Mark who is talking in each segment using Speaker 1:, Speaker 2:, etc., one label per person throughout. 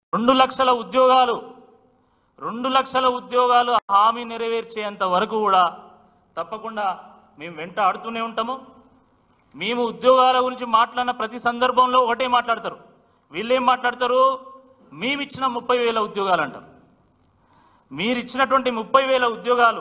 Speaker 1: రెండు లక్షల ఉద్యోగాలు రెండు లక్షల ఉద్యోగాలు హామీ నెరవేర్చేంత వరకు కూడా తప్పకుండా మేము వెంట ఆడుతూనే ఉంటాము మేము ఉద్యోగాల గురించి మాట్లాడిన ప్రతి సందర్భంలో ఒకటే మాట్లాడతారు వీళ్ళేం మాట్లాడతారు మేము ఇచ్చిన ముప్పై వేల ఉద్యోగాలు అంటారు మీరు ఇచ్చినటువంటి ముప్పై వేల ఉద్యోగాలు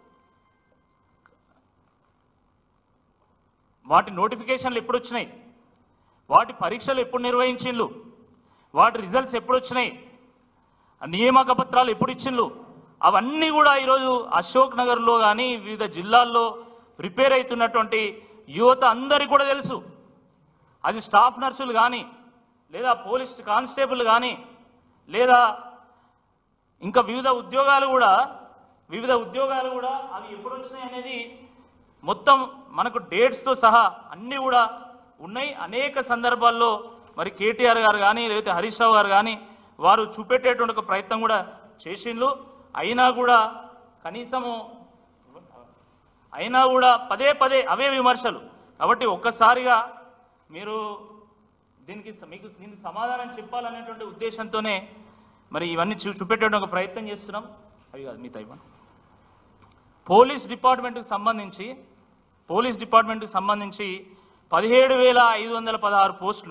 Speaker 1: వాటి నోటిఫికేషన్లు ఎప్పుడు వచ్చినాయి వాటి పరీక్షలు ఎప్పుడు నిర్వహించిండ్లు వాటి రిజల్ట్స్ ఎప్పుడు వచ్చినాయి ఆ నియామక పత్రాలు ఎప్పుడు ఇచ్చిండ్లు అవన్నీ కూడా ఈరోజు అశోక్ నగర్లో కానీ వివిధ జిల్లాల్లో ప్రిపేర్ అవుతున్నటువంటి యువత అందరికీ కూడా తెలుసు అది స్టాఫ్ నర్సులు కానీ లేదా పోలీస్ కానిస్టేబుల్ కానీ లేదా ఇంకా వివిధ ఉద్యోగాలు కూడా వివిధ ఉద్యోగాలు కూడా అవి ఎప్పుడు వచ్చినాయి అనేది మొత్తం మనకు డేట్స్తో సహా అన్నీ కూడా ఉన్నాయి అనేక సందర్భాల్లో మరి కేటీఆర్ గారు కానీ లేకపోతే హరీష్ రావు గారు కానీ వారు చూపెట్టేటువంటి ఒక ప్రయత్నం కూడా చేసిండ్రు అయినా కూడా కనీసము అయినా కూడా పదే పదే అవే విమర్శలు కాబట్టి ఒక్కసారిగా మీరు దీనికి స- మీకు దీనికి సమాధానం చెప్పాలనేటువంటి ఉద్దేశంతోనే మరి ఇవన్నీ చూ చూపెట్టడానికి ఒక ప్రయత్నం చేస్తున్నాం అవి కాదు మిగతా ఇవ్వండి పోలీస్ డిపార్ట్మెంట్కి సంబంధించి పోలీస్ డిపార్ట్మెంట్కి సంబంధించి పదిహేడు వేల ఐదు వందల పదహారు పోస్టులు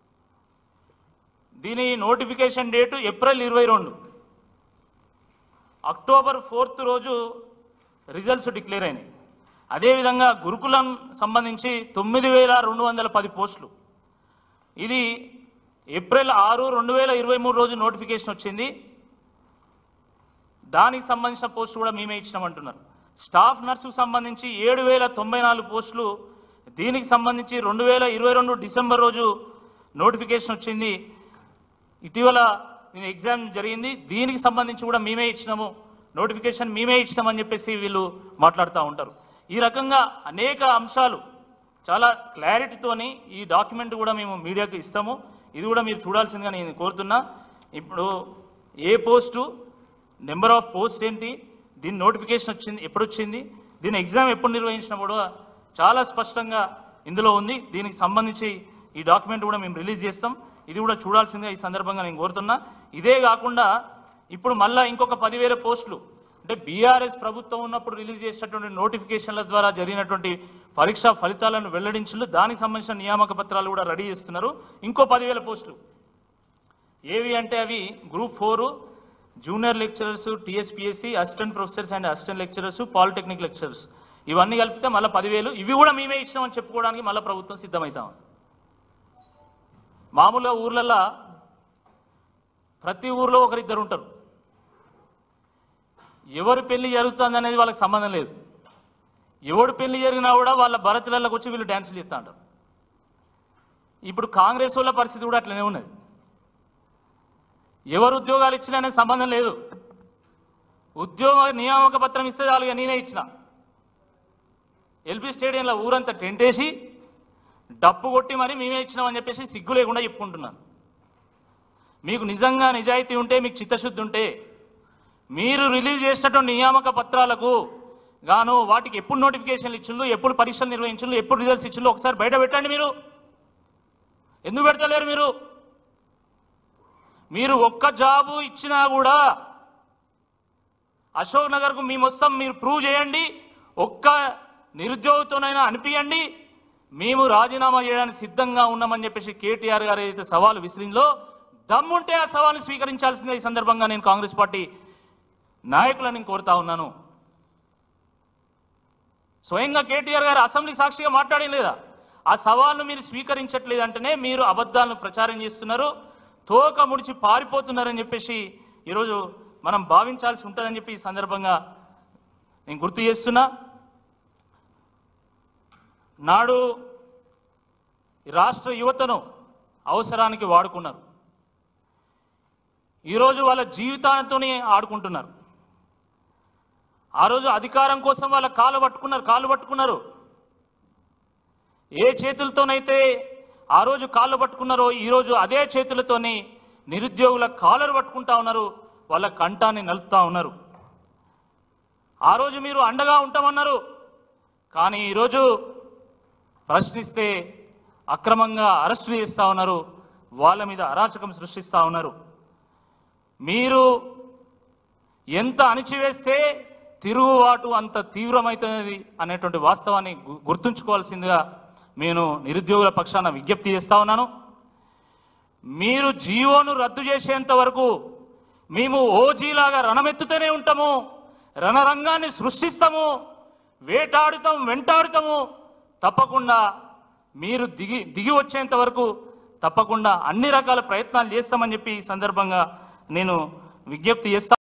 Speaker 1: దీని నోటిఫికేషన్ డేటు ఏప్రిల్ ఇరవై రెండు అక్టోబర్ ఫోర్త్ రోజు రిజల్ట్స్ డిక్లేర్ అయినాయి అదేవిధంగా గురుకులం సంబంధించి తొమ్మిది వేల రెండు వందల పది పోస్టులు ఇది ఏప్రిల్ ఆరు రెండు వేల ఇరవై మూడు రోజు నోటిఫికేషన్ వచ్చింది దానికి సంబంధించిన పోస్టు కూడా మేమే ఇచ్చినామంటున్నారు స్టాఫ్ నర్సుకు సంబంధించి ఏడు వేల తొంభై నాలుగు పోస్టులు దీనికి సంబంధించి రెండు వేల ఇరవై రెండు డిసెంబర్ రోజు నోటిఫికేషన్ వచ్చింది ఇటీవల నేను ఎగ్జామ్ జరిగింది దీనికి సంబంధించి కూడా మేమే ఇచ్చినాము నోటిఫికేషన్ మేమే ఇచ్చినామని చెప్పేసి వీళ్ళు మాట్లాడుతూ ఉంటారు ఈ రకంగా అనేక అంశాలు చాలా క్లారిటీతోని ఈ డాక్యుమెంట్ కూడా మేము మీడియాకు ఇస్తాము ఇది కూడా మీరు చూడాల్సిందిగా నేను కోరుతున్నా ఇప్పుడు ఏ పోస్టు నెంబర్ ఆఫ్ పోస్ట్ ఏంటి దీని నోటిఫికేషన్ వచ్చింది ఎప్పుడు వచ్చింది దీని ఎగ్జామ్ ఎప్పుడు నిర్వహించినా కూడా చాలా స్పష్టంగా ఇందులో ఉంది దీనికి సంబంధించి ఈ డాక్యుమెంట్ కూడా మేము రిలీజ్ చేస్తాం ఇది కూడా చూడాల్సిందిగా ఈ సందర్భంగా నేను కోరుతున్నా ఇదే కాకుండా ఇప్పుడు మళ్ళా ఇంకొక పదివేల పోస్టులు అంటే బీఆర్ఎస్ ప్రభుత్వం ఉన్నప్పుడు రిలీజ్ చేసినటువంటి నోటిఫికేషన్ల ద్వారా జరిగినటువంటి పరీక్షా ఫలితాలను వెల్లడించలు దానికి సంబంధించిన నియామక పత్రాలు కూడా రెడీ చేస్తున్నారు ఇంకో పదివేల పోస్టులు ఏవి అంటే అవి group four junior lecturers TSPSC assistant professors and assistant lecturers polytechnic lecturers ఇవన్నీ కలిపితే మళ్ళీ పదివేలు ఇవి కూడా మేమే ఇచ్చినామని చెప్పుకోవడానికి మళ్ళీ ప్రభుత్వం సిద్ధమవుతాం మామూలుగా ఊర్లల్లో ప్రతి ఊర్లో ఒకరిద్దరు ఉంటారు ఎవరి పెళ్లి జరుగుతుంది అనేది వాళ్ళకి సంబంధం లేదు ఎవడు పెళ్లి జరిగినా కూడా వాళ్ళ భరతులలోకి వచ్చి వీళ్ళు డ్యాన్సులు చేస్తూ ఉంటారు ఇప్పుడు కాంగ్రెస్ వాళ్ళ పరిస్థితి కూడా అట్లనే ఉన్నది ఎవరు ఉద్యోగాలు ఇచ్చినా అనేది సంబంధం లేదు ఉద్యోగ నియామక పత్రం ఇస్తే చాలుగా నేనే ఇచ్చిన ఎల్బీ స్టేడియంలో ఊరంతా టెంట్ వేసి డప్పు కొట్టి మరి మేమే ఇచ్చినామని చెప్పేసి సిగ్గు లేకుండా చెప్పుకుంటున్నాను మీకు నిజంగా నిజాయితీ ఉంటే మీకు చిత్తశుద్ధి ఉంటే మీరు రిలీజ్ చేసినటువంటి నియామక పత్రాలకు గాను వాటికి ఎప్పుడు నోటిఫికేషన్లు ఇచ్చిండ్రు ఎప్పుడు పరీక్షలు నిర్వహించిండ్రు ఎప్పుడు రిజల్ట్స్ ఇచ్చిండ్రు ఒకసారి బయట పెట్టండి మీరు ఎందుకు పెడతలేరు మీరు మీరు ఒక్క జాబు ఇచ్చినా కూడా అశోక్ నగర్కు మేము వస్తాం మీరు ప్రూవ్ చేయండి ఒక్క నిరుద్యోగితోనైనా అనిపించండి మేము రాజీనామా చేయడానికి సిద్ధంగా ఉన్నామని చెప్పేసి కేటీఆర్ గారు ఏదైతే సవాలు విసిరిందో దమ్ముంటే ఆ సవాల్ని స్వీకరించాల్సిందే ఈ సందర్భంగా నేను కాంగ్రెస్ పార్టీ నాయకులను నేను కోరుతా ఉన్నాను స్వయంగా కేటీఆర్ గారు అసెంబ్లీ సాక్షిగా మాట్లాడడం లేదా ఆ సవాల్ను మీరు స్వీకరించట్లేదంటేనే మీరు అబద్ధాలను ప్రచారం చేస్తున్నారు తోక ముడిచి పారిపోతున్నారని చెప్పేసి ఈరోజు మనం భావించాల్సి ఉంటుందని చెప్పి ఈ సందర్భంగా నేను గుర్తు చేస్తున్నా నాడు ఈ రాష్ట్ర యువతను అవసరానికి వాడుకున్నారు ఈరోజు వాళ్ళ జీవితాలతోనే ఆడుకుంటున్నారు ఆ రోజు అధికారం కోసం వాళ్ళ కాలు పట్టుకున్నారు కాళ్ళు పట్టుకున్నారు ఏ చేతులతోనైతే ఆ రోజు కాళ్ళు పట్టుకున్నారో ఈరోజు అదే చేతులతోని నిరుద్యోగుల కాలరు పట్టుకుంటా ఉన్నారు వాళ్ళ కంఠాన్ని నలుపుతా ఉన్నారు ఆ రోజు మీరు అండగా ఉంటామన్నారు కానీ ఈరోజు ప్రశ్నిస్తే అక్రమంగా అరెస్టు చేస్తూ ఉన్నారు వాళ్ళ మీద అరాచకం సృష్టిస్తూ ఉన్నారు మీరు ఎంత అణిచివేస్తే తిరుగుబాటు అంత తీవ్రమవుతున్నది అనేటువంటి వాస్తవాన్ని గు- గుర్తుంచుకోవాల్సిందిగా నేను నిరుద్యోగుల పక్షాన విజ్ఞప్తి చేస్తా ఉన్నాను మీరు జీవోను రద్దు చేసేంత వరకు మేము ఓజీలాగా రణమెత్తుతూనే ఉంటాము రణరంగాన్ని సృష్టిస్తాము వేటాడుతాం వెంటాడుతాము తప్పకుండా మీరు దిగి దిగి వచ్చేంత వరకు తప్పకుండా అన్ని రకాల ప్రయత్నాలు చేస్తామని చెప్పి ఈ సందర్భంగా నేను విజ్ఞప్తి చేస్తా